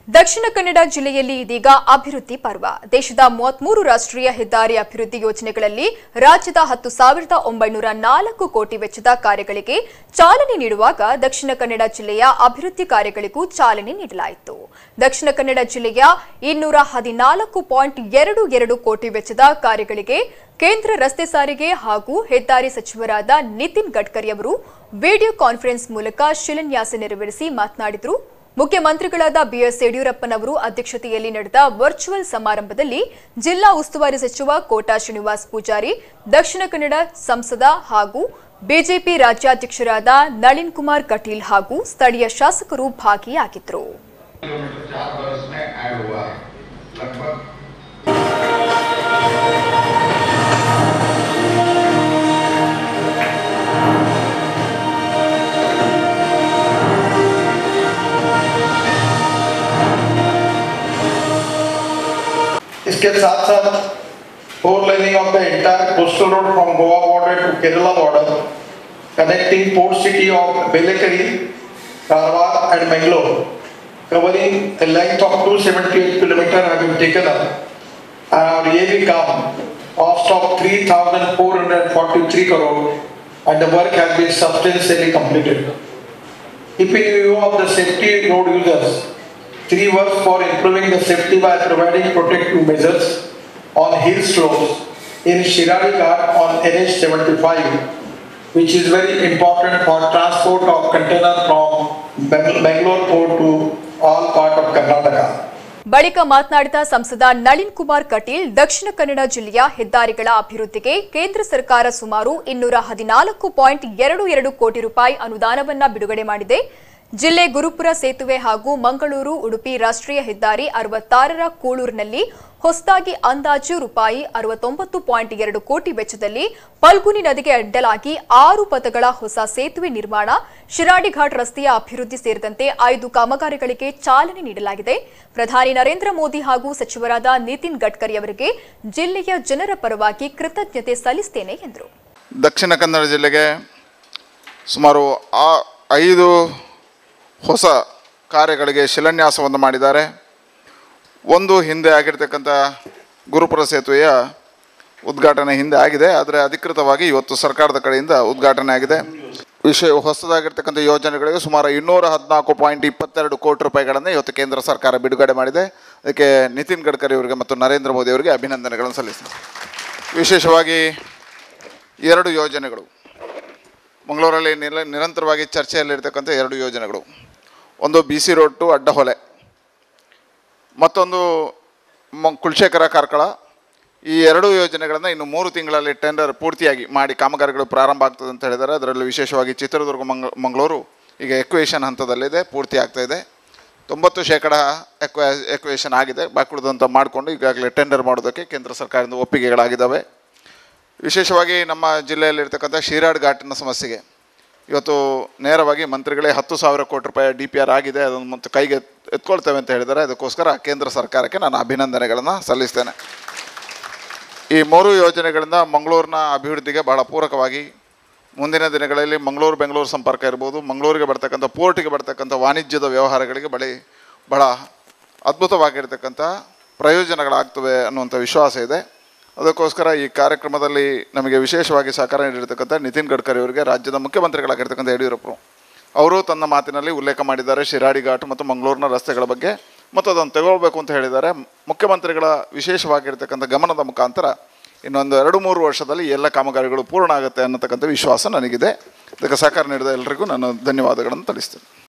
ದಕ್ಷಿಣ ಕನ್ನಡ ಜಿಲ್ಲೆಯಲ್ಲಿ ಇದೀಗ ಅಭಿವೃದ್ಧಿ ಪರ್ವ ದೇಶದ ಮೂವತ್ಮೂರು ರಾಷ್ಟ್ರೀಯ ಹೆದ್ದಾರಿ ಅಭಿವೃದ್ಧಿ ಯೋಜನೆಗಳಲ್ಲಿ ರಾಜ್ಯದ ಹತ್ತು ಸಾವಿರದ ಒಂಬೈನೂರ ನಾಲ್ಕು ಕೋಟಿ ವೆಚ್ಚದ ಕಾರ್ಯಗಳಿಗೆ ಚಾಲನೆ ನೀಡುವಾಗ ದಕ್ಷಿಣ ಕನ್ನಡ ಜಿಲ್ಲೆಯ ಅಭಿವೃದ್ಧಿ ಕಾರ್ಯಗಳಿಗೂ ಚಾಲನೆ ನೀಡಲಾಯಿತು ದಕ್ಷಿಣ ಕನ್ನಡ ಜಿಲ್ಲೆಯ ಇನ್ನೂರ ಹದಿನಾಲ್ಕು ಪಾಯಿಂಟ್ ಎರಡು ಎರಡು ಕೋಟಿ ವೆಚ್ಚದ ಕಾರ್ಯಗಳಿಗೆ ಕೇಂದ್ರ ರಸ್ತೆ ಸಾರಿಗೆ ಹಾಗೂ ಹೆದ್ದಾರಿ ಸಚಿವರಾದ ನಿತಿನ್ ಗಡ್ಕರಿ ಅವರು ವಿಡಿಯೋ ಕಾನ್ಫರೆನ್ಸ್ ಮೂಲಕ ಶಿಲಾನ್ಯಾಸ ನೆರವೇರಿಸಿ ಮಾತನಾಡಿದರು ಮುಖ್ಯಮಂತ್ರಿಗಳಾದ ಬಿಎಸ್ ಯಡಿಯೂರಪ್ಪನವರು ಅಧ್ಯಕ್ಷತೆಯಲ್ಲಿ ನಡೆದ ವರ್ಚುವಲ್ ಸಮಾರಂಭದಲ್ಲಿ ಜಿಲ್ಲಾ ಉಸ್ತುವಾರಿ ಸಚಿವ ಕೋಟಾ ಶ್ರೀನಿವಾಸ್ ಪೂಜಾರಿ ದಕ್ಷಿಣ ಕನ್ನಡ ಸಂಸದ ಹಾಗೂ ಬಿಜೆಪಿ ರಾಜ್ಯಾಧ್ಯಕ್ಷರಾದ ನಳಿನ್ ಕುಮಾರ್ ಕಟೀಲ್ ಹಾಗೂ ಸ್ಥಳೀಯ ಶಾಸಕರು ಭಾಗಿಯಾಗಿದ್ದರು किलोमीटर चार बरस में ऐड हुआ है लगभग इसके साथ साथ four laning of the entire coastal road from Goa border to Kerala border connecting port city of Belekari, Karwar and Mangalore, covering a length of 278 kilometer have been taken up. And our yearly come cost of 3,443 crore and the work has been substantially completed. Keeping view of the safety road users, three works for improving the safety by providing protective measures on hill slopes in Shirari Ghat on NH 75 which is very important for transport of container from Bang- Bangalore port to all part of Karnataka. ಬಳಿಕ ಮಾತನಾಡಿದ ಸಂಸದ ನಳಿನ್ ಕುಮಾರ್ ಕಟೀಲ್ ದಕ್ಷಿಣ ಕನ್ನಡ ಜಿಲ್ಲೆಯ ಹೆದ್ದಾರಿಗಳ ಅಭಿವೃದ್ಧಿಗೆ ಕೇಂದ್ರ ಸರ್ಕಾರ ಸುಮಾರು ಇನ್ನೂರ ಹದಿನಾಲ್ಕು ಪಾಯಿಂಟ್ ಎರಡು ಎರಡು ಕೋಟಿ ರೂಪಾಯಿ ಅನುದಾನವನ್ನ ಬಿಡುಗಡೆ ಮಾಡಿದೆ ಜಿಲ್ಲೆ ಗುರುಪುರ ಸೇತುವೆ ಹಾಗೂ ಮಂಗಳೂರು ಉಡುಪಿ ರಾಷ್ಟ್ರೀಯ ಹೆದ್ದಾರಿ ಅರವತ್ತಾರರ ಕೂಳೂರಿನಲ್ಲಿ ಹೊಸದಾಗಿ ಅಂದಾಜು ರೂಪಾಯಿ ಅರವತ್ತೊಂಬತ್ತು ಪಾಯಿಂಟ್ ಎರಡು ಕೋಟಿ ವೆಚ್ಚದಲ್ಲಿ ಪಲ್ಗುನಿ ನದಿಗೆ ಅಡ್ಡಲಾಗಿ ಆರು ಪಥಗಳ ಹೊಸ ಸೇತುವೆ ನಿರ್ಮಾಣ ಶಿರಾಡಿ ಘಾಟ್ ರಸ್ತೆಯ ಅಭಿವೃದ್ಧಿ ಸೇರಿದಂತೆ ಐದು ಕಾಮಗಾರಿಗಳಿಗೆ ಚಾಲನೆ ನೀಡಲಾಗಿದೆ ಪ್ರಧಾನಿ ನರೇಂದ್ರ ಮೋದಿ ಹಾಗೂ ಸಚಿವರಾದ ನಿತಿನ್ ಗಡ್ಕರಿ ಅವರಿಗೆ ಜಿಲ್ಲೆಯ ಜನರ ಪರವಾಗಿ ಕೃತಜ್ಞತೆ ಸಲ್ಲಿಸುತ್ತೇನೆ ಎಂದರು ದಕ್ಷಿಣ ಕನ್ನಡ ಜಿಲ್ಲೆಗೆ ಸುಮಾರು ಆ ಐದು ಹೊಸ ಕಾರ್ಯಗಳಿಗೆ ಶಿಲಾನ್ಯಾಸವನ್ನು ಮಾಡಿದ್ದಾರೆ ಒಂದು ಹಿಂದೆ ಆಗಿರ್ತಕ್ಕಂಥ ಗುರುಪುರ ಸೇತುವೆಯ ಉದ್ಘಾಟನೆ ಹಿಂದೆ ಆಗಿದೆ ಆದರೆ ಅಧಿಕೃತವಾಗಿ ಇವತ್ತು ಸರ್ಕಾರದ ಕಡೆಯಿಂದ ಉದ್ಘಾಟನೆ ಆಗಿದೆ ವಿಷಯ ಹೊಸದಾಗಿರ್ತಕ್ಕಂಥ ಯೋಜನೆಗಳಿಗೆ ಸುಮಾರು ಇನ್ನೂರ ಹದಿನಾಲ್ಕು ಪಾಯಿಂಟ್ ಇಪ್ಪತ್ತೆರಡು ಕೋಟಿ ರೂಪಾಯಿಗಳನ್ನು ಇವತ್ತು ಕೇಂದ್ರ ಸರ್ಕಾರ ಬಿಡುಗಡೆ ಮಾಡಿದೆ ಅದಕ್ಕೆ ನಿತಿನ್ ಗಡ್ಕರಿ ಅವರಿಗೆ ಮತ್ತು ನರೇಂದ್ರ ಮೋದಿ ಅವರಿಗೆ ಅಭಿನಂದನೆಗಳನ್ನು ಸಲ್ಲಿಸ್ತೀನಿ ವಿಶೇಷವಾಗಿ ಎರಡು ಯೋಜನೆಗಳು ಮಂಗಳೂರಲ್ಲಿ ನಿರ ನಿರಂತರವಾಗಿ ಚರ್ಚೆಯಲ್ಲಿರ್ತಕ್ಕಂಥ ಎರಡು ಯೋಜನೆಗಳು ಒಂದು B C road to Addahole ಮತ್ತೊಂದು ಮ ಕುಲಶೇಖರ ಕಾರ್ಕಳ ಈ ಎರಡೂ ಯೋಜನೆಗಳನ್ನು ಇನ್ನು ಮೂರು ತಿಂಗಳಲ್ಲಿ ಟೆಂಡರ್ ಪೂರ್ತಿಯಾಗಿ ಮಾಡಿ ಕಾಮಗಾರಿಗಳು ಪ್ರಾರಂಭ ಆಗ್ತದೆ ಅಂತ ಹೇಳಿದ್ದಾರೆ ಅದರಲ್ಲಿ ವಿಶೇಷವಾಗಿ ಚಿತ್ರದುರ್ಗ ಮಂಗ ಮಂಗಳೂರು ಈಗ ಎಕ್ವೇಷನ್ ಹಂತದಲ್ಲಿದೆ ಪೂರ್ತಿ ಆಗ್ತಾ ಇದೆ ತೊಂಬತ್ತು ಶೇಕಡ ಎಕ್ವ ಎಕ್ವೇಷನ್ ಆಗಿದೆ ಬಾಕಿ ಉಳಿದಂಥ ಮಾಡಿಕೊಂಡು ಈಗಾಗಲೇ ಟೆಂಡರ್ ಮಾಡೋದಕ್ಕೆ ಕೇಂದ್ರ ಸರ್ಕಾರದಿಂದ ಒಪ್ಪಿಗೆಗಳಾಗಿದ್ದಾವೆ ವಿಶೇಷವಾಗಿ ನಮ್ಮ ಜಿಲ್ಲೆಯಲ್ಲಿರ್ತಕ್ಕಂಥ ಶಿರಾಡ್ ಘಾಟಿನ ಸಮಸ್ಯೆಗೆ ಇವತ್ತು ನೇರವಾಗಿ ಮಂತ್ರಿಗಳೇ ಹತ್ತು ಸಾವಿರ ಕೋಟಿ ರೂಪಾಯಿ ಡಿ ಪಿ ಆರ್ ಆಗಿದೆ ಅದನ್ನು ಮತ್ತು ಕೈಗೆ ಎತ್ಕೊಳ್ತೇವೆ ಅಂತ ಹೇಳಿದ್ದಾರೆ ಅದಕ್ಕೋಸ್ಕರ ಕೇಂದ್ರ ಸರ್ಕಾರಕ್ಕೆ ನಾನು ಅಭಿನಂದನೆಗಳನ್ನು ಸಲ್ಲಿಸ್ತೇನೆ ಈ ಮೂರು ಯೋಜನೆಗಳಿಂದ ಮಂಗಳೂರಿನ ಅಭಿವೃದ್ಧಿಗೆ ಬಹಳ ಪೂರಕವಾಗಿ ಮುಂದಿನ ದಿನಗಳಲ್ಲಿ ಮಂಗಳೂರು ಬೆಂಗಳೂರು ಸಂಪರ್ಕ ಇರ್ಬೋದು ಮಂಗಳೂರಿಗೆ ಬರ್ತಕ್ಕಂಥ ಪೋರ್ಟಿಗೆ ಬರ್ತಕ್ಕಂಥ ವಾಣಿಜ್ಯದ ವ್ಯವಹಾರಗಳಿಗೆ ಬಳಿ ಬಹಳ ಅದ್ಭುತವಾಗಿರ್ತಕ್ಕಂಥ ಪ್ರಯೋಜನಗಳಾಗ್ತವೆ ಅನ್ನುವಂಥ ವಿಶ್ವಾಸ ಇದೆ ಅದಕ್ಕೋಸ್ಕರ ಈ ಕಾರ್ಯಕ್ರಮದಲ್ಲಿ ನಮಗೆ ವಿಶೇಷವಾಗಿ ಸಹಕಾರ ನೀಡಿರ್ತಕ್ಕಂಥ ನಿತಿನ್ ಗಡ್ಕರಿ ಅವರಿಗೆ ರಾಜ್ಯದ ಮುಖ್ಯಮಂತ್ರಿಗಳಾಗಿರ್ತಕ್ಕಂಥ ಯಡಿಯೂರಪ್ಪರು ಅವರು ತನ್ನ ಮಾತಿನಲ್ಲಿ ಉಲ್ಲೇಖ ಮಾಡಿದ್ದಾರೆ ಶಿರಾಡಿ ಘಾಟ್ ಮತ್ತು ಮಂಗಳೂರಿನ ರಸ್ತೆಗಳ ಬಗ್ಗೆ ಮತ್ತು ಅದನ್ನು ತಗೊಳ್ಬೇಕು ಅಂತ ಹೇಳಿದ್ದಾರೆ ಮುಖ್ಯಮಂತ್ರಿಗಳ ವಿಶೇಷವಾಗಿರ್ತಕ್ಕಂಥ ಗಮನದ ಮುಖಾಂತರ ಇನ್ನೊಂದು ಎರಡು ಮೂರು ವರ್ಷದಲ್ಲಿ ಈ ಎಲ್ಲ ಕಾಮಗಾರಿಗಳು ಪೂರ್ಣ ಆಗುತ್ತೆ ಅನ್ನತಕ್ಕಂಥ ವಿಶ್ವಾಸ ನನಗಿದೆ ಇದಕ್ಕೆ ಸಹಕಾರ ನೀಡಿದ ಎಲ್ಲರಿಗೂ ನಾನು ಧನ್ಯವಾದಗಳನ್ನು ತಿಳಿಸ್ತೇನೆ